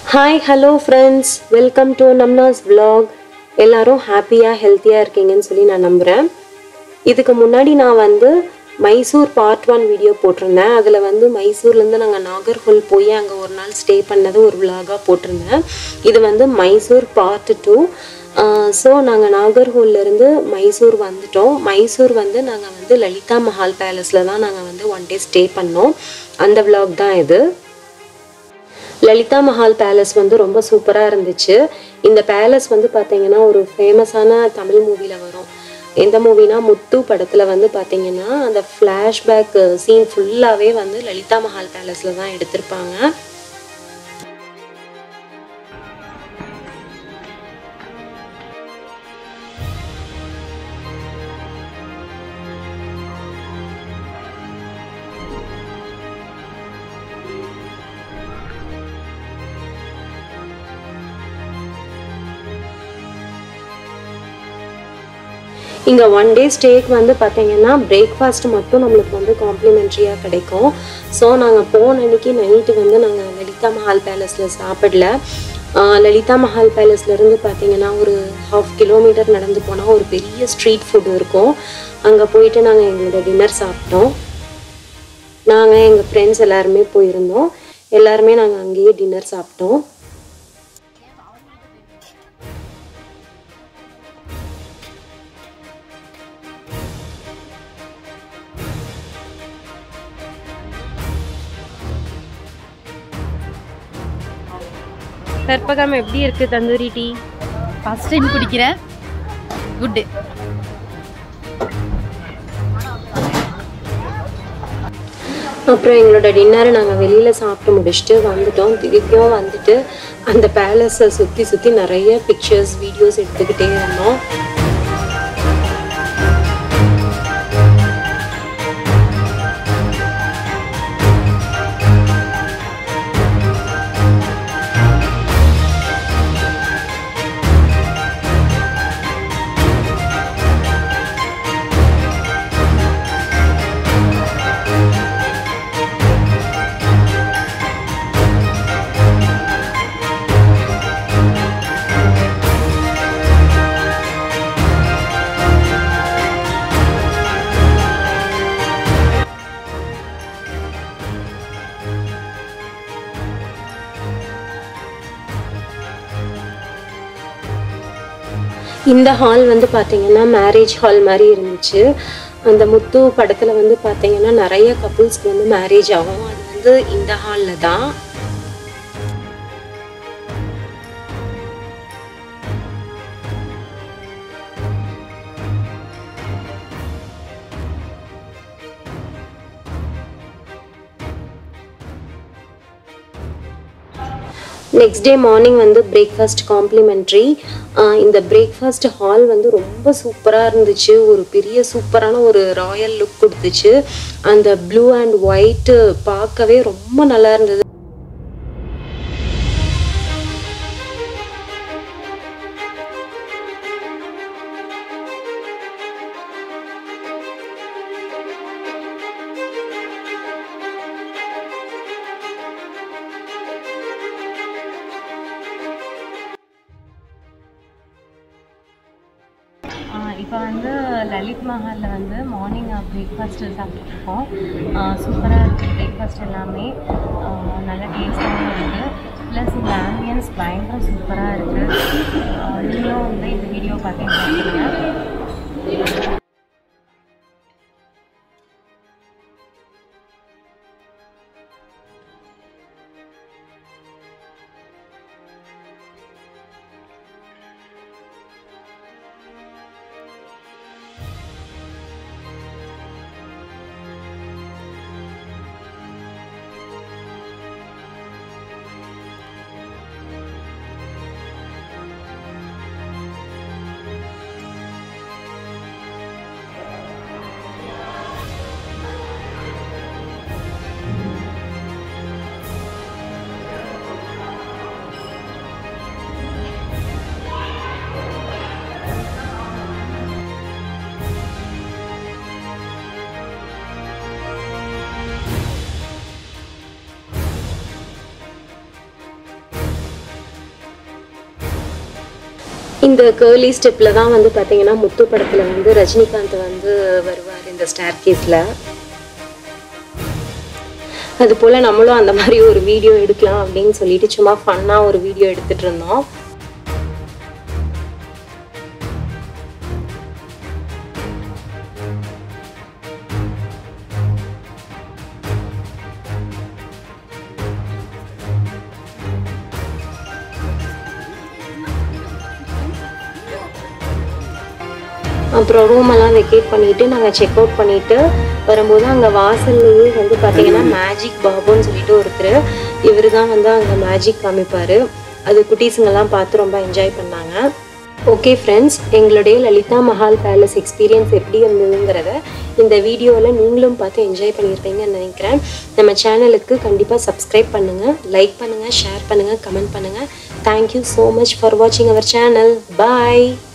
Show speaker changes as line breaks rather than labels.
hi hello friends welcome to நம்னாஸ் vlog எல்லாரும் ஹாப்பியாக ஹெல்த்தியாக இருக்கீங்கன்னு சொல்லி நான் நம்புகிறேன் இதுக்கு முன்னாடி நான் வந்து மைசூர் பார்ட் ஒன் வீடியோ போட்டிருந்தேன் அதில் வந்து மைசூர்லேருந்து நாங்கள் நாகர்கோல் போய் அங்கே ஒரு நாள் ஸ்டே பண்ணது ஒரு விலாகாக போட்டிருந்தேன் இது வந்து மைசூர் பார்ட் டூ ஸோ நாங்கள் நாகர்கோல்லேருந்து மைசூர் வந்துட்டோம் மைசூர் வந்து நாங்கள் வந்து லலிதா மஹால் பேலஸில் தான் நாங்கள் வந்து ஒன் டே ஸ்டே பண்ணோம் அந்த vlog தான் இது லலிதா மஹால் பேலஸ் வந்து ரொம்ப சூப்பராக இருந்துச்சு இந்த பேலஸ் வந்து பார்த்தீங்கன்னா ஒரு ஃபேமஸான தமிழ் மூவியில் வரும் எந்த மூவினா முத்து படத்தில் வந்து பார்த்தீங்கன்னா அந்த ஃப்ளாஷ்பேக் சீன் ஃபுல்லாகவே வந்து லலிதா மஹால் பேலஸில் தான் எடுத்திருப்பாங்க இங்கே ஒன் டே ஸ்டேக்கு வந்து பார்த்தீங்கன்னா பிரேக்ஃபாஸ்ட் மட்டும் நம்மளுக்கு வந்து காம்ப்ளிமெண்ட்ரியாக கிடைக்கும் ஸோ நாங்கள் போன அன்னைக்கு நைட்டு வந்து நாங்கள் லலிதா மஹால் பேலஸில் சாப்பிடல ஆஹ் லலிதா மஹால் பேலஸ்லேருந்து பார்த்தீங்கன்னா ஒரு ஹாஃப் கிலோமீட்டர் நடந்து போனால் ஒரு பெரிய ஸ்ட்ரீட் ஃபுட் இருக்கும் அங்கே போயிட்டு நாங்கள் எங்களோட டின்னர் சாப்பிட்டோம் நாங்கள் எங்கள் ஃப்ரெண்ட்ஸ் எல்லாருமே போயிருந்தோம் எல்லாருமே நாங்கள் அங்கேயே டின்னர் சாப்பிட்டோம் கற்பகம் எப்படி இருக்கு தந்தூரி டீ
ஃபர்ஸ்ட் டைம் குடிக்கிறேன் குட்டு
அப்புறம் எங்களோட டின்னரை நாங்கள் வெளியில் சாப்பிட்டு முடிச்சுட்டு வந்துட்டோம் திருப்பியும் வந்துட்டு அந்த பேலஸை சுற்றி சுற்றி நிறைய பிக்சர்ஸ் வீடியோஸ் எடுத்துக்கிட்டே இருந்தோம் இந்த ஹால் வந்து பார்த்தீங்கன்னா மேரேஜ் ஹால் மாதிரி இருந்துச்சு அந்த முத்து படத்தில் வந்து பார்த்தீங்கன்னா நிறைய கப்புள்ஸ்க்கு வந்து மேரேஜ் ஆகும் அது வந்து இந்த ஹாலில் தான் நெக்ஸ்ட் டே மார்னிங் வந்து பிரேக்ஃபாஸ்ட் காம்ப்ளிமெண்ட்ரி இந்த பிரேக்ஃபாஸ்ட் ஹால் வந்து ரொம்ப சூப்பராக இருந்துச்சு ஒரு பெரிய சூப்பரான ஒரு ராயல் லுக் கொடுத்துச்சு அந்த ப்ளூ அண்ட் ஒயிட்டு பார்க்கவே ரொம்ப நல்லா இருந்தது
இப்போ வந்து லலித் மஹாலில் வந்து மார்னிங் பிரேக்ஃபாஸ்ட் சாப்பிட்ருக்கோம் சூப்பராக இருக்குது பிரேக்ஃபாஸ்ட் எல்லாமே ஆஹ் நல்ல டேஸ்டாகவும் இருக்குது ப்ளஸ் இந்த ஆம்பியன்ஸ் பயங்கர சூப்பராக இருக்குது நீங்களும் வந்து இந்த வீடியோ பார்த்தீங்கன்னா
இந்த கேர்லி ஸ்டெப்பில் தான் வந்து பார்த்தீங்கன்னா முத்து படத்தில் வந்து ரஜினிகாந்த் வந்து வருவார் இந்த ஸ்டேர் கேஸில் அது போல் நம்மளும் அந்த மாதிரி ஒரு வீடியோ எடுக்கலாம் அப்படின்னு சொல்லிட்டு சும்மா ஃபன்னாக ஒரு வீடியோ எடுத்துகிட்டு இருந்தோம் அப்புறம் ரூம் எல்லாம் வெக்கேட் பண்ணிட்டு நாங்கள் செக் அவுட் பண்ணிட்டு வரும்போது அங்கே வாசல்லையே வந்து பார்த்தீங்கன்னா மேஜிக் பாபுன்னு சொல்லிட்டு ஒருத்தர் இவர் தான் வந்து அங்கே மேஜிக் காமிப்பார் அது குட்டீஸுங்கெல்லாம் பார்த்து ரொம்ப என்ஜாய் பண்ணாங்க ஓகே ஃப்ரெண்ட்ஸ் எங்களுடைய லலிதா மஹால் பேலஸ் எக்ஸ்பீரியன்ஸ் எப்படி இருந்ததுங்கிறத இந்த வீடியோவில் நீங்களும் பார்த்து என்ஜாய் பண்ணியிருப்பீங்கன்னு நினைக்கிறேன் நம்ம சேனலுக்கு கண்டிப்பாக சப்ஸ்கிரைப் பண்ணுங்கள் லைக் பண்ணுங்கள் ஷேர் பண்ணுங்கள் கமெண்ட் பண்ணுங்கள் தேங்க்யூ ஸோ மச் ஃபார் வாட்சிங் அவர் சேனல் பாய்